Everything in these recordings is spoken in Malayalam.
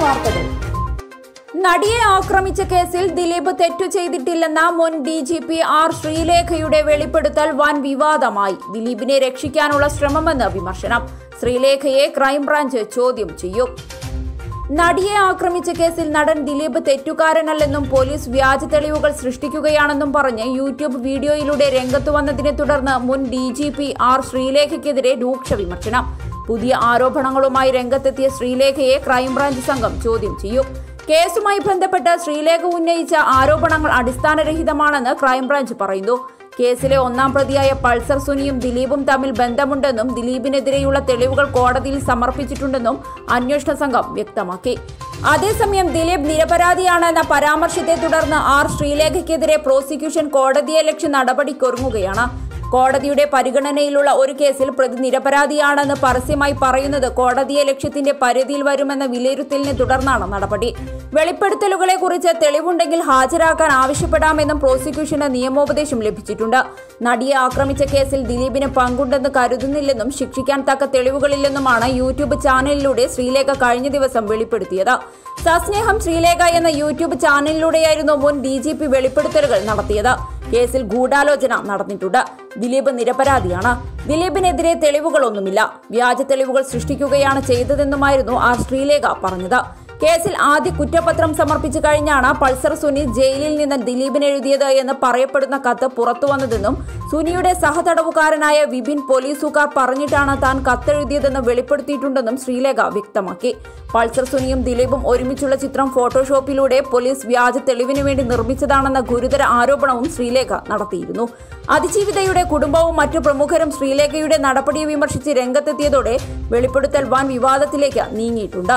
വാർത്തകൾ നടിയെ ആക്രമിച്ച കേസിൽ ദിലീപ് തെറ്റു ചെയ്തിട്ടില്ലെന്ന മുൻ ഡി ജി പി ആർ ശ്രീലേഖയുടെ വെളിപ്പെടുത്തൽ വൻ വിവാദമായി ദിലീപിനെ രക്ഷിക്കാനുള്ള ശ്രമമെന്ന് വിമർശനം ശ്രീലേഖയെ ക്രൈംബ്രാഞ്ച് ചോദ്യം ചെയ്യും നടിയെ ആക്രമിച്ച കേസിൽ നടൻ ദിലീപ് തെറ്റുകാരനല്ലെന്നും പോലീസ് വ്യാജ തെളിവുകൾ സൃഷ്ടിക്കുകയാണെന്നും പറഞ്ഞ് യൂട്യൂബ് വീഡിയോയിലൂടെ രംഗത്തു വന്നതിനെ തുടർന്ന് മുൻ ഡി ജി പി ആർ ശ്രീലേഖയ്ക്കെതിരെ രൂക്ഷ വിമർശനം പുതിയ ആരോപണങ്ങളുമായി രംഗത്തെത്തിയ ശ്രീലേഖയെ ക്രൈംബ്രാഞ്ച് സംഘം ചോദ്യം ചെയ്യും കേസുമായി ബന്ധപ്പെട്ട് ശ്രീലേഖ ഉന്നയിച്ച ആരോപണങ്ങൾ അടിസ്ഥാനരഹിതമാണെന്ന് ക്രൈംബ്രാഞ്ച് പറയുന്നു കേസിലെ ഒന്നാം പ്രതിയായ പൾസർ സുനിയും ദിലീപും തമ്മിൽ ബന്ധമുണ്ടെന്നും ദിലീപിനെതിരെയുള്ള തെളിവുകൾ കോടതിയിൽ സമർപ്പിച്ചിട്ടുണ്ടെന്നും അന്വേഷണ സംഘം വ്യക്തമാക്കി അതേസമയം ദിലീപ് നിരപരാധിയാണെന്ന പരാമർശത്തെ തുടർന്ന് ആർ ശ്രീലേഖയ്ക്കെതിരെ പ്രോസിക്യൂഷൻ കോടതിയെ ലക്ഷ്യ നടപടിക്കൊരുങ്ങുകയാണ് കോടതിയുടെ പരിഗണനയിലുള്ള ഒരു കേസിൽ പ്രതി നിരപരാധിയാണെന്ന് പരസ്യമായി പറയുന്നത് കോടതിയെ ലക്ഷ്യത്തിന്റെ പരിധിയിൽ വരുമെന്ന വിലയിരുത്തലിനെ തുടർന്നാണ് നടപടി വെളിപ്പെടുത്തലുകളെ കുറിച്ച് തെളിവുണ്ടെങ്കിൽ ഹാജരാക്കാൻ ആവശ്യപ്പെടാമെന്നും പ്രോസിക്യൂഷന് നിയമോപദേശം ലഭിച്ചിട്ടുണ്ട് നടിയെ ആക്രമിച്ച കേസിൽ ദിലീപിന് പങ്കുണ്ടെന്ന് കരുതുന്നില്ലെന്നും ശിക്ഷിക്കാൻ തക്ക തെളിവുകളില്ലെന്നുമാണ് യൂട്യൂബ് ചാനലിലൂടെ ശ്രീലേഖ കഴിഞ്ഞ ദിവസം വെളിപ്പെടുത്തിയത് സസ്നേഹം ശ്രീലേഖ എന്ന യൂട്യൂബ് ചാനലിലൂടെയായിരുന്നു മുൻ ഡി ജി പി വെളിപ്പെടുത്തലുകൾ നടത്തിയത് കേസിൽ ഗൂഢാലോചന നടന്നിട്ടുണ്ട് ദിലീപ് നിരപരാധിയാണ് ദിലീപിനെതിരെ തെളിവുകളൊന്നുമില്ല വ്യാജ തെളിവുകൾ സൃഷ്ടിക്കുകയാണ് ചെയ്തതെന്നുമായിരുന്നു ആർ ശ്രീലേഖ പറഞ്ഞത് കേസിൽ ആദ്യ കുറ്റപത്രം സമർപ്പിച്ചു കഴിഞ്ഞാണ് പൾസർ സുനി ജയിലിൽ നിന്ന് ദിലീപിന് എഴുതിയത് എന്ന് പറയപ്പെടുന്ന കത്ത് പുറത്തു വന്നതെന്നും സുനിയുടെ സഹതടവുകാരനായ വിപിൻ പോലീസുകാർ പറഞ്ഞിട്ടാണ് താൻ കത്തെഴുതിയതെന്ന് വെളിപ്പെടുത്തിയിട്ടുണ്ടെന്നും ശ്രീലേഖ വ്യക്തമാക്കി പൾസർ സുനിയും ദിലീപും ഒരുമിച്ചുള്ള ചിത്രം ഫോട്ടോഷോപ്പിലൂടെ പോലീസ് വ്യാജ തെളിവിനു വേണ്ടി നിർമ്മിച്ചതാണെന്ന ഗുരുതര ആരോപണവും ശ്രീലേഖ നടത്തിയിരുന്നു അതിജീവിതയുടെ കുടുംബവും മറ്റു പ്രമുഖരും ശ്രീലേഖയുടെ നടപടിയെ വിമർശിച്ച് രംഗത്തെത്തിയതോടെ വെളിപ്പെടുത്തൽ വൻ വിവാദത്തിലേക്ക് നീങ്ങിയിട്ടുണ്ട്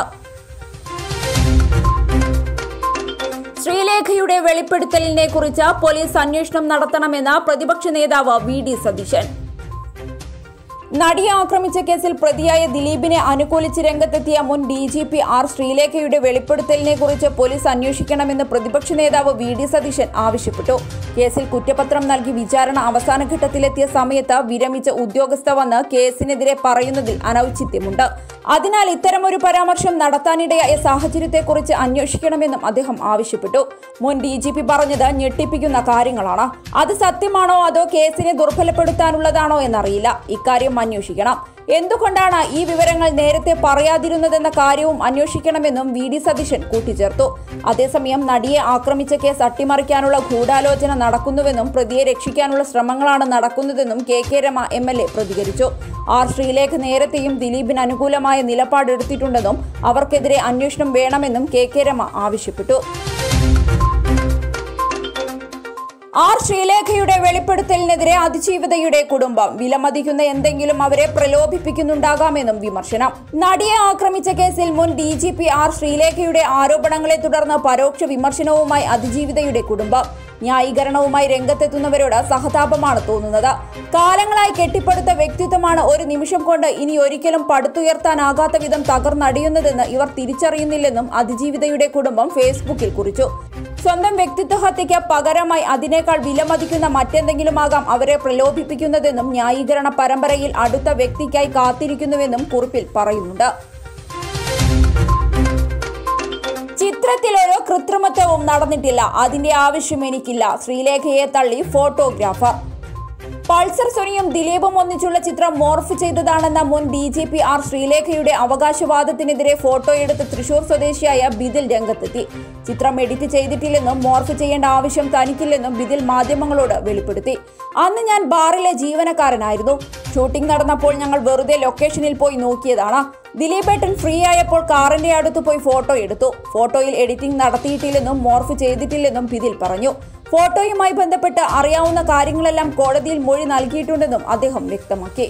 ശ്രീലേഖയുടെ വെളിപ്പെടുത്തലിനെ കുറിച്ച് പോലീസ് അന്വേഷണം നടത്തണമെന്ന് പ്രതിപക്ഷ നേതാവ് വി ഡി സതീശൻ നടിയെ ആക്രമിച്ച കേസിൽ പ്രതിയായ ദിലീപിനെ അനുകൂലിച്ച് രംഗത്തെത്തിയ മുൻ ഡി ജി പി ആർ ശ്രീലേഖയുടെ വെളിപ്പെടുത്തലിനെ കുറിച്ച് പോലീസ് അന്വേഷിക്കണമെന്ന് പ്രതിപക്ഷ നേതാവ് വി ഡി സതീശൻ ആവശ്യപ്പെട്ടു കേസിൽ കുറ്റപത്രം നൽകി വിചാരണ അവസാന ഘട്ടത്തിലെത്തിയ സമയത്ത് വിരമിച്ച ഉദ്യോഗസ്ഥ വന്ന് കേസിനെതിരെ പറയുന്നതിൽ അനൌചിത്യമുണ്ട് അതിനാൽ ഇത്തരമൊരു പരാമർശം നടത്താനിടയായ സാഹചര്യത്തെക്കുറിച്ച് അന്വേഷിക്കണമെന്നും അദ്ദേഹം ആവശ്യപ്പെട്ടു മുൻ ഡി ജി പി പറഞ്ഞത് ഞെട്ടിപ്പിക്കുന്ന കാര്യങ്ങളാണ് അത് സത്യമാണോ അതോ കേസിനെ ദുർബലപ്പെടുത്താനുള്ളതാണോ എന്നറിയില്ല ഇക്കാര്യം അന്വേഷിക്കണം എന്തുകൊണ്ടാണ് ഈ വിവരങ്ങൾ നേരത്തെ പറയാതിരുന്നതെന്ന കാര്യവും അന്വേഷിക്കണമെന്നും വി ഡി സതീശൻ കൂട്ടിച്ചേർത്തു അതേസമയം നടിയെ ആക്രമിച്ച കേസ് അട്ടിമറിക്കാനുള്ള ഗൂഢാലോചന നടക്കുന്നുവെന്നും പ്രതിയെ രക്ഷിക്കാനുള്ള ശ്രമങ്ങളാണ് നടക്കുന്നതെന്നും K K Rema M L A പ്രതികരിച്ചു ആർ ശ്രീലേഖ നേരത്തെയും ദിലീപിന് അനുകൂലമായ നിലപാടെടുത്തിട്ടുണ്ടെന്നും അവർക്കെതിരെ അന്വേഷണം വേണമെന്നും കെ കെ രമ ആവശ്യപ്പെട്ടു ആർ ശ്രീലേഖയുടെ വെളിപ്പെടുത്തലിനെതിരെ അതിജീവിതയുടെ കുടുംബം വിലമതിക്കുന്ന എന്തെങ്കിലും അവരെ പ്രലോഭിപ്പിക്കുന്നുണ്ടാകാമെന്നും വിമർശനം നടിയെ ആക്രമിച്ച കേസിൽ മുൻ ഡി ജി പി ആർ ശ്രീലേഖയുടെ ആരോപണങ്ങളെ തുടർന്ന് പരോക്ഷ വിമർശനവുമായി അതിജീവിതയുടെ കുടുംബം ന്യായീകരണവുമായി രംഗത്തെത്തുന്നവരോട് സഹതാപമാണ് തോന്നുന്നത് കാലങ്ങളായി കെട്ടിപ്പടുത്ത വ്യക്തിത്വമാണ് ഒരു നിമിഷം കൊണ്ട് ഇനി ഒരിക്കലും പടുത്തുയർത്താനാകാത്ത വിധം തകർന്നടിയുന്നതെന്ന് ഇവർ തിരിച്ചറിയുന്നില്ലെന്നും അതിജീവിതയുടെ കുടുംബം ഫേസ്ബുക്കിൽ കുറിച്ചു സ്വന്തം വ്യക്തിത്വ ഹത്യയ്ക്ക് പകരമായി അതിനേക്കാൾ വിലമതിക്കുന്ന മറ്റെന്തെങ്കിലുമാകാം അവരെ പ്രലോഭിപ്പിക്കുന്നതെന്നും ന്യായീകരണ പരമ്പരയിൽ അടുത്ത വ്യക്തിക്കായി കാത്തിരിക്കുന്നുവെന്നും കുറിപ്പിൽ പറയുന്നുണ്ട് ചിത്രത്തിൽ ഒരു കൃത്രിമത്വവും നടന്നിട്ടില്ല അതിന്റെ ആവശ്യം എനിക്കില്ല ശ്രീലേഖയെ തള്ളി ഫോട്ടോഗ്രാഫർ പൾസർ സുനിയും ദിലീപും ഒന്നിച്ചുള്ള ചിത്രം മോർഫ് ചെയ്തതാണെന്ന മുൻ ഡി ജി പി ആർ ശ്രീലേഖയുടെ അവകാശവാദത്തിനെതിരെ ഫോട്ടോയെടുത്ത് തൃശൂർ സ്വദേശിയായ ബിദിൽ രംഗത്തെത്തി ചിത്രം എഡിറ്റ് ചെയ്തിട്ടില്ലെന്നും മോർഫ് ചെയ്യേണ്ട ആവശ്യം തനിക്കില്ലെന്നും ബിദിൽ മാധ്യമങ്ങളോട് വെളിപ്പെടുത്തി അന്ന് ഞാൻ ബാറിലെ ജീവനക്കാരനായിരുന്നു ഷൂട്ടിംഗ് നടന്നപ്പോൾ ഞങ്ങൾ വെറുതെ ലൊക്കേഷനിൽ പോയി നോക്കിയതാണ് ദിലീപേട്ടൻ ഫ്രീ ആയപ്പോൾ കാറിന്റെ അടുത്ത് പോയി ഫോട്ടോ എടുത്തു ഫോട്ടോയിൽ എഡിറ്റിംഗ് നടത്തിയിട്ടില്ലെന്നും മോർഫ് ചെയ്തിട്ടില്ലെന്നും ബിദിൽ പറഞ്ഞു ഫോട്ടോയുമായി ബന്ധപ്പെട്ട് അറിയാവുന്ന കാര്യങ്ങളെല്ലാം കോടതിയിൽ മൊഴി നൽകിയിട്ടുണ്ടെന്നും അദ്ദേഹം വ്യക്തമാക്കി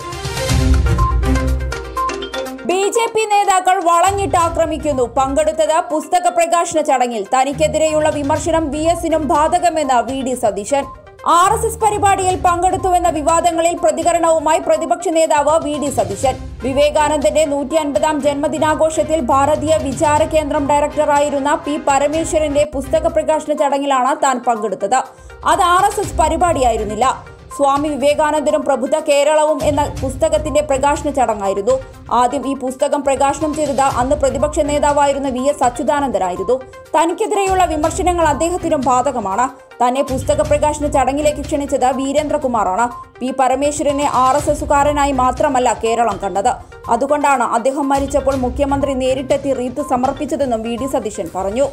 ബി ജെ പി നേതാക്കൾ വളഞ്ഞിട്ട് ആക്രമിക്കുന്നു പങ്കെടുത്തത് പുസ്തക പ്രകാശന ചടങ്ങിൽ തനിക്കെതിരെയുള്ള വിമർശനം വി എസിനും ബാധകമെന്ന് V D Satheesan R S S പരിപാടിയിൽ പങ്കെടുത്തുവെന്ന വിവാദങ്ങളിൽ പ്രതികരണവുമായി പ്രതിപക്ഷ നേതാവ് വി ഡി സതീശൻ വിവേകാനന്ദന്റെ നൂറ്റി അൻപതാം ജന്മദിനാഘോഷത്തിൽ ഭാരതീയ വിചാര കേന്ദ്രം ഡയറക്ടറായിരുന്ന പി പരമേശ്വരന്റെ പുസ്തക പ്രകാശന ചടങ്ങിലാണ് താൻ പങ്കെടുത്തത് അത് ആർ എസ് എസ് പരിപാടിയായിരുന്നില്ല സ്വാമി വിവേകാനന്ദനും പ്രബുദ്ധ കേരളവും എന്ന പുസ്തകത്തിന്റെ പ്രകാശന ചടങ്ങായിരുന്നു ആദ്യം ഈ പുസ്തകം പ്രകാശനം ചെയ്തത് അന്ന് പ്രതിപക്ഷ നേതാവായിരുന്ന വി എസ് അച്യുതാനന്ദനായിരുന്നു തനിക്കെതിരെയുള്ള വിമർശനങ്ങൾ അദ്ദേഹത്തിനും ബാധകമാണ് തന്നെ പുസ്തക പ്രകാശന ചടങ്ങിലേക്ക് ക്ഷണിച്ചത് വീരേന്ദ്രകുമാറാണ് പി പരമേശ്വരനെ ആർ എസ് എസുകാരനായി മാത്രമല്ല കേരളം കണ്ടത് അതുകൊണ്ടാണ് അദ്ദേഹം മരിച്ചപ്പോൾ മുഖ്യമന്ത്രി നേരിട്ടെത്തി റീത്ത് സമർപ്പിച്ചതെന്നും വി ഡി സതീശൻ പറഞ്ഞു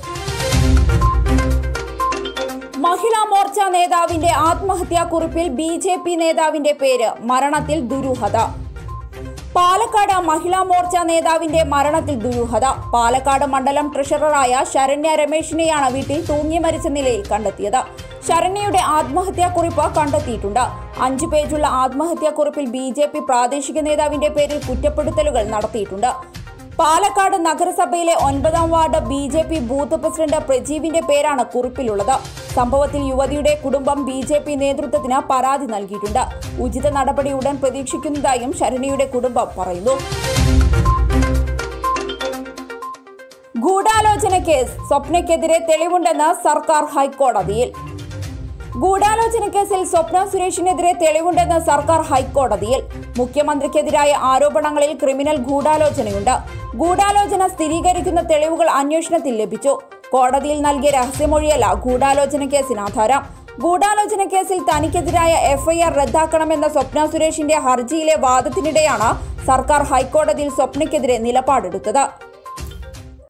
മഹിളാ മോർച്ച നേതാവിന്റെ ആത്മഹത്യാ കുറിപ്പിൽ ബി ജെ പി നേതാവിന്റെ പേര് മരണത്തിൽ ദുരൂഹത പാലക്കാട് മഹിളാ മോർച്ച നേതാവിന്റെ മരണത്തിൽ ദുരൂഹത പാലക്കാട് മണ്ഡലം ട്രഷററായ ശരണ്യ രമേശിനെയാണ് വീട്ടിൽ തൂങ്ങി മരിച്ച നിലയിൽ കണ്ടെത്തിയത് ശരണ്യയുടെ ആത്മഹത്യാക്കുറിപ്പ് കണ്ടെത്തിയിട്ടുണ്ട് അഞ്ചു പേജുള്ള ആത്മഹത്യാക്കുറിപ്പിൽ ബി ജെ പി പ്രാദേശിക നേതാവിന്റെ പേരിൽ കുറ്റപ്പെടുത്തലുകൾ നടത്തിയിട്ടുണ്ട് പാലക്കാട് നഗരസഭയിലെ ഒൻപതാം ward B J P booth president പ്രജീവിന്റെ പേരാണ് കുറിപ്പിലുള്ളത് സംഭവത്തിൽ യുവതിയുടെ കുടുംബം ബി ജെ പി നേതൃത്വത്തിന് പരാതി നൽകിയിട്ടുണ്ട് ഉചിത നടപടി ഉടൻ പ്രതീക്ഷിക്കുന്നതായും ശരണിയുടെ കുടുംബം പറയുന്നു ഗൂഢാലോചന കേസ് സ്വപ്നയ്ക്കെതിരെ തെളിവുണ്ടെന്ന് സർക്കാർ ഹൈക്കോടതിയിൽ ഗൂഢാലോചന കേസിൽ സ്വപ്ന സുരേഷിനെതിരെ തെളിവുണ്ടെന്ന് സർക്കാർ ഹൈക്കോടതിയിൽ മുഖ്യമന്ത്രിക്കെതിരായ ആരോപണങ്ങളിൽ ക്രിമിനൽ ഗൂഢാലോചനയുണ്ട് ഗൂഢാലോചന സ്ഥിരീകരിക്കുന്ന തെളിവുകൾ അന്വേഷണത്തിൽ ലഭിച്ചു കോടതിയിൽ നൽകിയ രഹസ്യമൊഴിയല്ല ഗൂഢാലോചന കേസിന് ആധാരം ഗൂഢാലോചന കേസിൽ തനിക്കെതിരായ എഫ്ഐആർ റദ്ദാക്കണമെന്ന സ്വപ്ന സുരേഷിന്റെ ഹർജിയിലെ വാദത്തിനിടെയാണ് സർക്കാർ ഹൈക്കോടതിയിൽ സ്വപ്നയ്ക്കെതിരെ നിലപാടെടുത്തത്